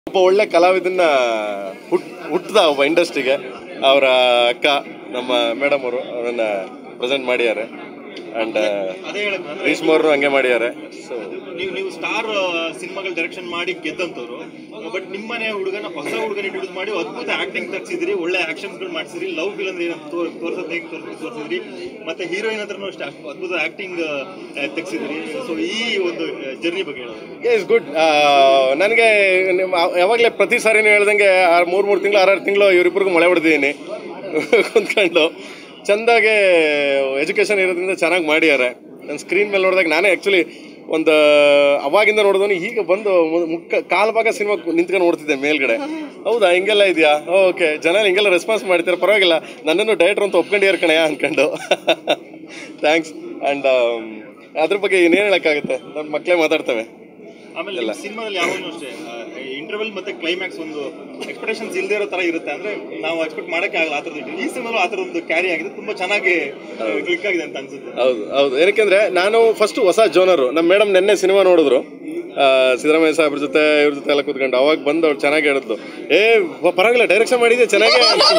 ಒಬ್ಬ ಒಳ್ಳೆ ಕಲಾವಿದನ್ನ ಹುಟ್ ಹುಟ್ಟದ ಒಬ್ಬ ಇಂಡಸ್ಟ್ರಿಗೆ ಅವರ ಅಕ್ಕ ನಮ್ಮ ಮೇಡಮ್ ಅವರು ಅದನ್ನ ಪ್ರೆಸೆಂಟ್ ಮಾಡಿದ್ದಾರೆ ಅಂಡ್ ಅದೇ ಹೇಳಕ್ ನಾನು. ರೇಷ್ಮೆ ಅವರು ಹಂಗೆ ಮಾಡಿದ್ದಾರೆ ಸೊ ನೀವು ನೀವು ಸ್ಟಾರ್ ಸಿನಿಮಾಗಳು ಡೈರೆಕ್ಷನ್ ಮಾಡಿ ಗೆದ್ದಂತವ್ರು ಬಟ್ ನಿಮ್ಮನೆ ಹುಡುಗನ ಹೊಸ ಹುಡುಗನ ಇಂಟ್ರೊಡ್ಯೂಸ್ ಮಾಡಿ ಅದ್ಭುತ ಆಕ್ಟಿಂಗ್ ತಗ್ಸಿದ್ರಿ ಒಳ್ಳೆ ಆಕ್ಷನ್ಸ್ಗಳು ಮಾಡಿಸಿದ್ರಿ ಲವ್ ಫಿಲ್ ಅಂದ್ರೆ ಏನಂತ ತೋರ್- ತೋರ್ಸೋದ್ ಹೇಗೆ ತೋರ್ಸ್- ತೋರ್ಸಿದ್ರಿ ಮತ್ತೆ ಹೀರೋಯಿನ್ ಹತ್ರನೂ ಅಷ್ಟೇ ಅಷ್ಟು ಅದ್ಭುತ ಆಕ್ಟಿಂಗ್ ತೆಗ್ಸಿದ್ರಿ ಸೊ ಈ ಒಂದು ಜರ್ನಿ ಬಗ್ಗೆ ಹೇಳೋದು ಇಸ್ ಗುಡ್ ನನಗೆ ಯಾವಾಗಲೇ ಪ್ರತಿ ಸಾರಿನೂ ಹೇಳ್ದಂಗೆ ಆರು ಮೂರು ಮೂರು ತಿಂಗಳು ಆರಾರು ತಿಂಗಳು ಇವರಿಬ್ಬರಿಗೂ ಮಳೆ ಹೊಡೆದಿದ್ದೀನಿ ಕುಂತ್ಕೊಂಡು ಚಂದಾಗೆ ಎಜುಕೇಷನ್ ಇರೋದ್ರಿಂದ ಚೆನ್ನಾಗಿ ಮಾಡಿದ್ದಾರೆ ನನ್ನ ಸ್ಕ್ರೀನ್ ಮೇಲೆ ನೋಡಿದಾಗ ನಾನೇ ಆ್ಯಕ್ಚುಲಿ ಒಂದು ಅವಾಗಿಂದ ನೋಡಿದವನು ಈಗ ಬಂದು ಮು- ಮುಕ್ಕ ಕಾಲು ಭಾಗ ಸಿನಿಮಾ ನಿಂತ್ಕೊಂಡು ನೋಡ್ತಿದ್ದೆ ಮೇಲ್ಗಡೆ ಹೌದಾ ಹಿಂಗೆಲ್ಲ ಇದೆಯಾ ಓಕೆ ಜನ ಹಿಂಗೆಲ್ಲ ರೆಸ್ಪಾನ್ಸ್ ಮಾಡ್ತಾರೆ ಪರವಾಗಿಲ್ಲ ನನ್ನನ್ನು ಡೈರೆಕ್ಟರ್ ಅಂತ ಒಪ್ಕೊಂಡಿದ್ದಾರೆ ಕಣಯ್ಯ ಅನ್ಕೊಂಡು ಥ್ಯಾಂಕ್ಸ್ ಆ್ಯಂಡ್ ಅದ್ರ ಬಗ್ಗೆ ಇನ್ನೇನು ಹೇಳೋಕ್ಕಾಗುತ್ತೆ ನನ್ನ ಮಕ್ಕಳೇ ಮಾತಾಡ್ತವೆ ಆಮೇಲೆ ನಿಮ್ಮ ಸಿನಿಮಾದಲ್ಲಿ ಯಾವಾಗಲೂ ಅಷ್ಟೇ ಇಂಟರ್ವೆಲ್ ಮತ್ತೆ ಕ್ಲೈಮ್ಯಾಕ್ಸ್ ಒಂದು ಎಕ್ಸ್ಪೆಕ್ಟೇಷನ್ಸ್ ಇಲ್ಲದೆ ಇರೋ ತರ ಇರುತ್ತೆ ಅಂದ್ರೆ ನಾವು ಎಕ್ಸ್ಪೆಕ್ಟ್ ಮಾಡಕ್ಕೆ ಆಗಲ್ಲ ಆ ಥರದ್ದು ಈ ಸಿನಿಮಾಲು ಆ ಥರ ಒಂದು ಕ್ಯಾರಿ ಆಗಿದೆ ತುಂಬಾ ಚೆನ್ನಾಗಿ ಕ್ಲಿಕ್ ಆಗಿದೆ ಅಂತ ಅನ್ಸುತ್ತೆ ಹೌದು ಹೌದು ಏನಕ್ಕೆಂದ್ರೆ ನಾನು ಫಸ್ಟ್ ಹೊಸ ಜೋನರು ನಮ್ಮ ಮೇಡಮ್ ನೆನ್ನೆ ಸಿನಿಮಾ ನೋಡಿದ್ರು ಆ, ಸಿದ್ದರಾಮಯ್ಯ ಸಾಹೇಬ್ರ ಜೊತೆ ಇವ್ರ ಜೊತೆ ಎಲ್ಲ ಕೂತ್ಕೊಂಡು ಅವಾಗ ಬಂದು ಅವ್ರು ಚೆನ್ನಾಗಿ ಹೇಳಿದ್ಲು ಏ ವ- ಪರವಾಗಿಲ್ಲ ಡೈರೆಕ್ಷನ್ ಮಾಡಿದ್ದೆ ಚೆನ್ನಾಗಿ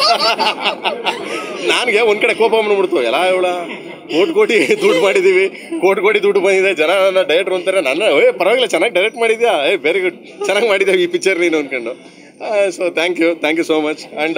ನನಗೆ ಒಂದ್ ಕಡೆ ಕೋಪ ಬಂದ್ಬಿಡ್ತು ಎಲ್ಲ ಇವಳ ಕೋಟಿ ಕೋಟಿ ದುಡ್ಡು ಮಾಡಿದೀವಿ ಕೋಟಿ ಕೋಟಿ ದುಡ್ಡು ಬಂದಿದೆ ಜನ ನನ್ನ ಡೈರೆಕ್ಟ್ರು ಅಂತಾರೆ ನನ್ನ ಏ ಪರವಾಗಿಲ್ಲ ಚೆನ್ನಾಗಿ ಡೈರೆಕ್ಟ್ ಮಾಡಿದ್ಯಾ ಏ ವೆರಿ ಗುಡ್ ಚೆನ್ನಾಗಿ ಮಾಡಿದ್ದೆ ಈ ಪಿಕ್ಚರ್ ನೀನು ಅನ್ಕೊಂಡು so thank you thank you so much and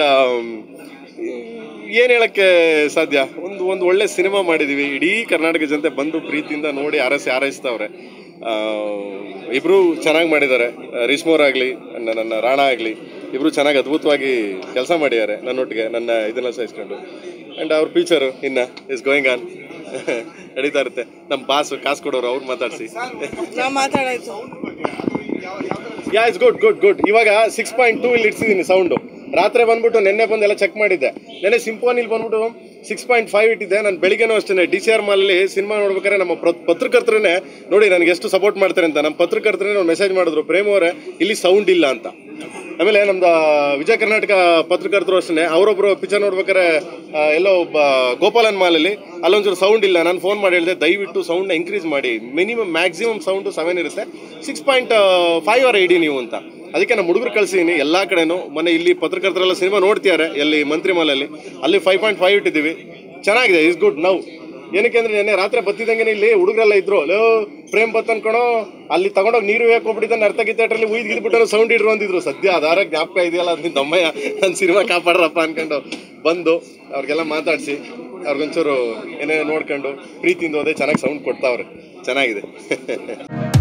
ಏನು ಹೇಳಕ್ಕೆ ಸಾಧ್ಯ ಒಂದು ಒಂದು ಒಳ್ಳೆ ಸಿನಿಮಾ ಮಾಡಿದೀವಿ ಇಡೀ ಕರ್ನಾಟಕ ಜನತೆ ಬಂದು ಪ್ರೀತಿಯಿಂದ ನೋಡಿ ಆರೈಸಿ ಆರೈಸ್ತಾವ್ರೆ ಇಬ್ಬರು ಚೆನ್ನಾಗಿ ಮಾಡಿದ್ದಾರೆ ರೇಷ್ಮೋರ್ ಆಗಲಿ ನನ್ನ ರಾಣ ಆಗಲಿ ಇಬ್ಬರು ಚೆನ್ನಾಗಿ ಅದ್ಭುತವಾಗಿ ಕೆಲಸ ಮಾಡಿದ್ದಾರೆ ನನ್ನೊಟ್ಟಿಗೆ ನನ್ನ ಇದನ್ನ ಸಹಿಸ್ಕೊಂಡು ಆ್ಯಂಡ್ ಅವ್ರ ಫ್ಯೂಚರು ಇನ್ನು ಇಸ್ ಗೋಯಿಂಗ್ ಆನ್ ನಡೀತಾ ಇರುತ್ತೆ ನಮ್ಮ ಬಾಸು ಕಾಸು ಕೊಡೋರು ಅವ್ರು ಮಾತಾಡಿಸಿ ನಾವು ಮಾತಾಡಾಯ್ತು yeah it's good good good ಇವಾಗ ಸಿಕ್ಸ್ ಪಾಯಿಂಟ್ ಟೂ ಇಲ್ಲಿ ಇಡ್ಸಿದ್ದೀನಿ ಸೌಂಡು ರಾತ್ರಿ ಬಂದ್ಬಿಟ್ಟು ನಿನ್ನೆ ಬಂದು ಎಲ್ಲ ಚೆಕ್ ಮಾಡಿದ್ದೆ ನೆನ್ನೆ ಸಿಂಪೋನ್ ಇಲ್ಲಿ ಬಂದ್ಬಿಟ್ಟು ಸಿಕ್ಸ್ ಪಾಯಿಂಟ್ ಫೈವ್ ಇಟ್ಟಿದ್ದೆ ನಾನು ಬೆಳಿಗ್ಗೆನೂ ಅಷ್ಟೇ ಡಿ ಸಿ ಆರ್ ಮಾಲಲ್ಲಿ ಸಿನಿಮಾ ನೋಡ್ಬೇಕಾದ್ರೆ ನಮ್ಮ ಪ್ರ- ಪತ್ರಕರ್ತರನ್ನೇ ನೋಡಿ ನನಗೆ ಎಷ್ಟು ಸಪೋರ್ಟ್ ಮಾಡ್ತಾರೆ ಅಂತ ನಮ್ಮ ಪತ್ರಕರ್ತರೇ ಮೆಸೇಜ್ ಮಾಡಿದ್ರು ಪ್ರೇಮ್ ಅವರೇ ಇಲ್ಲಿ ಸೌಂಡ್ ಇಲ್ಲ ಅಂತ ಆಮೇಲೆ ನಮ್ದು ವಿಜಯ ಕರ್ನಾಟಕ ಪತ್ರಕರ್ತರು ಅಷ್ಟೇ ಅವರೊಬ್ರು ಪಿಕ್ಚರ್ ನೋಡ್ಬೇಕಾದ್ರೆ ಆ, ಎಲ್ಲೋ ಒಬ್ಬ ಗೋಪಾಲನ್ ಮಾಲಲ್ಲಿ ಅಲ್ಲೊಂಚೂರು ಸೌಂಡ್ ಇಲ್ಲ ನಾನು ಫೋನ್ ಮಾಡಿ ಹೇಳಿದೆ ದಯವಿಟ್ಟು ಸೌಂಡ್ನ ಇನ್ಕ್ರೀಸ್ ಮಾಡಿ ಮಿನಿಮಮ್ ಮ್ಯಾಕ್ಸಿಮಮ್ ಸೌಂಡು ಸೆವೆನ್ ಇರುತ್ತೆ ಸಿಕ್ಸ್ ಪಾಯಿಂಟ್ ಫೈವ್ ಅವರ್ ಇಡಿ ನೀವು ಅಂತ ಅದಕ್ಕೆ ನಮ್ಮ ಹುಡುಗರು ಕಳ್ಸಿದ್ದೀನಿ ಎಲ್ಲ ಕಡೆನೂ ಮೊನ್ನೆ ಇಲ್ಲಿ ಪತ್ರಕರ್ತರೆಲ್ಲ ಸಿನಿಮಾ ನೋಡ್ತಿದ್ದಾರೆ ಎಲ್ಲಿ ಮಂತ್ರಿ ಮಾಲಲ್ಲಿ ಅಲ್ಲಿ ಫೈವ್ ಪಾಯಿಂಟ್ ಫೈವ್ ಇಟ್ಟಿದ್ದೀವಿ ಚೆನ್ನಾಗಿದೆ ಇಸ್ ಗುಡ್ ನೌ ಏನಕ್ಕೆ ಅಂದ್ರೆ ನೆನ್ನೆ ರಾತ್ರಿ ಬತ್ತಿದಂಗೆ ಇಲ್ಲಿ ಹುಡುಗರೆಲ್ಲ ಇದ್ರು ಲೋ ಪ್ರೇಮ್ ಬತ್ ಅನ್ಕೊಳೋ ಅಲ್ಲಿ ತಗೊಂಡೋಗಿ ನೀರು ಹೋಗ್ಬಿಟ್ಟಿದ್ದ ನರ್ತಕಿ ಥಿಯೇಟ್ರಲ್ಲಿ ಉಯ್ದು ಗಿದ್ಬಿಟ್ಟು ಸೌಂಡ್ ಇಡ್ರು ಅಂದಿದ್ರು ಸದ್ಯ ಅದಾರ ಜ್ಞಾಪಕ ಇದೆಯಲ್ಲ ಅದು ನಿನ್ನ ಅಮ್ಮಯ್ಯ ನನ್ನ ಸಿನಿಮಾ ಕಾಪಾಡ್ರಪ್ಪ ಅನ್ಕೊಂಡು ಬಂದು ಅವ್ರಿಗೆಲ್ಲ ಮಾತಾಡಿಸಿ ಅವ್ರಿಗೊಂಚೂರು ಏನೇನೋ ನೋಡ್ಕೊಂಡು ಪ್ರೀತಿಯಿಂದ ಹೋದೆ ಚೆನ್ನಾಗಿ ಸೌಂಡ್ ಕೊಡ್ತಾವ್ರೆ ಚೆನ್ನಾಗಿದೆ